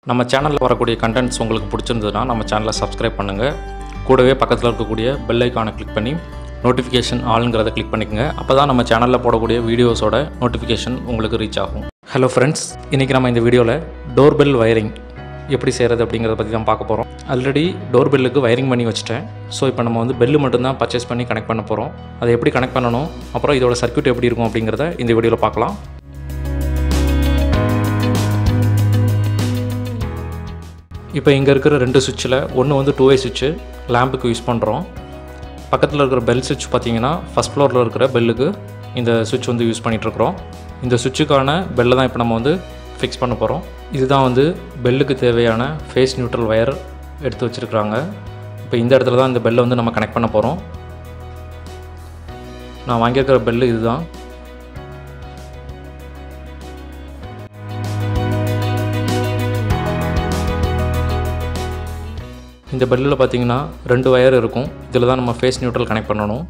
நம்ம சேனலில் வரக்கூடிய கண்டென்ட்ஸ் உங்களுக்கு பிடிச்சிருந்ததுன்னா நம்ம சேனலை சப்ஸ்கிரைப் பண்ணுங்கள் கூடவே பக்கத்தில் இருக்கக்கூடிய பெல் ஐக்கானை கிளிக் பண்ணி நோட்டிஃபிகேஷன் ஆளுங்கிறத கிளிக் பண்ணிக்கங்க அப்போ தான் நம்ம சேனலில் போடக்கூடிய வீடியோஸோட நோட்டிஃபிகேஷன் உங்களுக்கு ரீச் ஆகும் ஹலோ ஃப்ரெண்ட்ஸ் இன்றைக்கி நம்ம இந்த வீடியோவில் டோர் பெல் வயரிங் எப்படி செய்கிறது அப்படிங்கிறத பற்றி தான் பார்க்க போகிறோம் ஆல்ரெடி டோர் பெல்லுக்கு வயரிங் பண்ணி வச்சுட்டேன் ஸோ இப்போ நம்ம வந்து பெல்லு மட்டும்தான் பர்ச்சேஸ் பண்ணி கனெக்ட் பண்ண போகிறோம் அதை எப்படி கனெக்ட் பண்ணணும் அப்புறம் இதோட சர்க்யூட் எப்படி இருக்கும் அப்படிங்கிறத இந்த வீடியோவில் பார்க்கலாம் இப்போ இங்கே இருக்கிற ரெண்டு சுவிட்சில் ஒன்று வந்து டூ வே சுவிட்சு லேம்புக்கு யூஸ் பண்ணுறோம் பக்கத்தில் இருக்கிற பெல் சுவிட்ச் பார்த்தீங்கன்னா ஃபஸ்ட் ஃப்ளோரில் இருக்கிற பெல்லுக்கு இந்த சுவிட்ச் வந்து யூஸ் பண்ணிகிட்ருக்குறோம் இந்த சுவிட்சுக்கான பெல்லை தான் இப்போ நம்ம வந்து ஃபிக்ஸ் பண்ண போகிறோம் இதுதான் வந்து பெல்லுக்கு தேவையான ஃபேஸ் நியூட்ரல் வயர் எடுத்து வச்சுருக்குறாங்க இப்போ இந்த இடத்துல தான் இந்த பெல்லை வந்து நம்ம கனெக்ட் பண்ண போகிறோம் நான் வாங்கியிருக்கிற பெல்லு இதுதான் இந்த பெல்லில் பார்த்தீங்கன்னா ரெண்டு வயர் இருக்கும் இதில் தான் நம்ம ஃபேஸ் நியூட்ரல் கனெக்ட் பண்ணணும்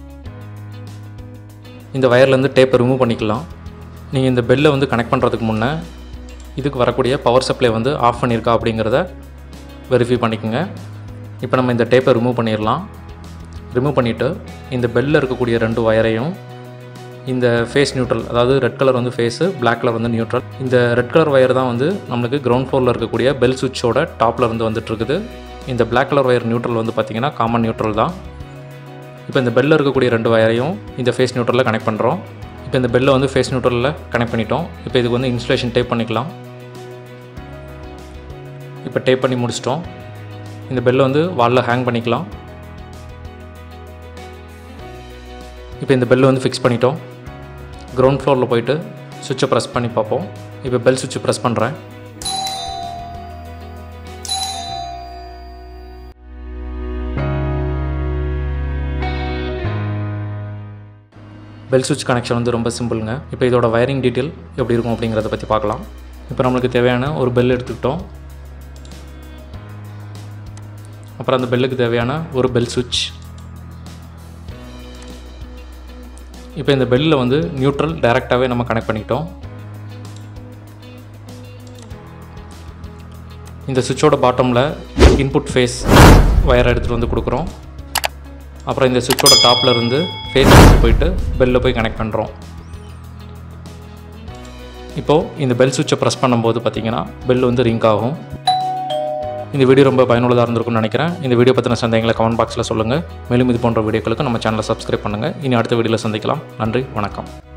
இந்த வயர்லேருந்து டேப்பை ரிமூவ் பண்ணிக்கலாம் நீங்கள் இந்த பெல்லை வந்து கனெக்ட் பண்ணுறதுக்கு முன்னே இதுக்கு வரக்கூடிய பவர் சப்ளை வந்து ஆஃப் பண்ணியிருக்கா அப்படிங்கிறத வெரிஃபை பண்ணிக்கோங்க இப்போ நம்ம இந்த டேப்பை ரிமூவ் பண்ணிடலாம் ரிமூவ் பண்ணிவிட்டு இந்த பெல்லில் இருக்கக்கூடிய ரெண்டு வயரையும் இந்த ஃபேஸ் நியூட்ரல் அதாவது ரெட் கலர் வந்து ஃபேஸு பிளாக் கலர் வந்து நியூட்ரல் இந்த ரெட் கலர் வயர் தான் வந்து நம்மளுக்கு கிரவுண்ட் ஃப்ளோரில் இருக்கக்கூடிய பெல் சுவிட்சோட டாப்பில் இருந்து வந்துட்டுருக்குது இந்த பிளாக் கலர் ஒயர் நியூட்ரல் வந்து பார்த்திங்கன்னா காமன் நியூட்ரல் தான் இப்போ இந்த பெல்லில் இருக்கக்கூடிய ரெண்டு வயரையும் இந்த ஃபேஸ் நியூட்ரலில் கனெக்ட் பண்ணுறோம் இப்போ இந்த பெல்லை வந்து ஃபேஸ் நியூட்ரலில் கனெக்ட் பண்ணிட்டோம் இப்போ இதுக்கு வந்து இன்சுலேஷன் டேப் பண்ணிக்கலாம் இப்போ டேப் பண்ணி முடிச்சிட்டோம் இந்த பெல்லை வந்து வாலில் ஹேங் பண்ணிக்கலாம் இப்போ இந்த பெல்லை வந்து ஃபிக்ஸ் பண்ணிட்டோம் கிரவுண்ட் ஃப்ளோரில் போயிட்டு சுவிட்சை ப்ரெஸ் பண்ணி பார்ப்போம் இப்போ பெல் சுவிட்சை ப்ரெஸ் பண்ணுறேன் பெல் சுவிட்ச் கனெக்ஷன் வந்து ரொம்ப சிம்பிளுங்க இப்போ இதோட வயரிங் டீட்டெயில் எப்படி இருக்கும் அப்படிங்கிறத பற்றி பார்க்கலாம் இப்போ நம்மளுக்கு தேவையான ஒரு பெல் எடுத்துக்கிட்டோம் அப்புறம் அந்த பெல்லுக்கு தேவையான ஒரு பெல் சுவிட்ச் இப்போ இந்த பெல்லில் வந்து நியூட்ரல் டைரெக்டாகவே நம்ம கனெக்ட் பண்ணிக்கிட்டோம் இந்த சுவிட்சோட பாட்டமில் இன்புட் ஃபேஸ் வயரை எடுத்துகிட்டு வந்து கொடுக்குறோம் அப்புறம் இந்த சுவிட்சோட டாப்பில் இருந்து ஃபேஸ் போயிட்டு பெல்லில் போய் கனெக்ட் பண்ணுறோம் இப்போது இந்த பெல் சுவிட்சை ப்ரெஸ் பண்ணும்போது பார்த்திங்கன்னா பெல் வந்து ரிங்க் ஆகும் இந்த வீடியோ ரொம்ப பயனுள்ளதாக இருந்திருக்கும்னு நினைக்கிறேன் இந்த வீடியோ பற்றின சந்தேகங்களை கமெண்ட் பாக்ஸில் சொல்லுங்கள் மேலும் இது போன்ற வீடியோக்களுக்கு நம்ம சேனலை சப்ஸ்கிரைப் பண்ணுங்கள் இனி அடுத்த வீடியோவில் சந்திக்கலாம் நன்றி வணக்கம்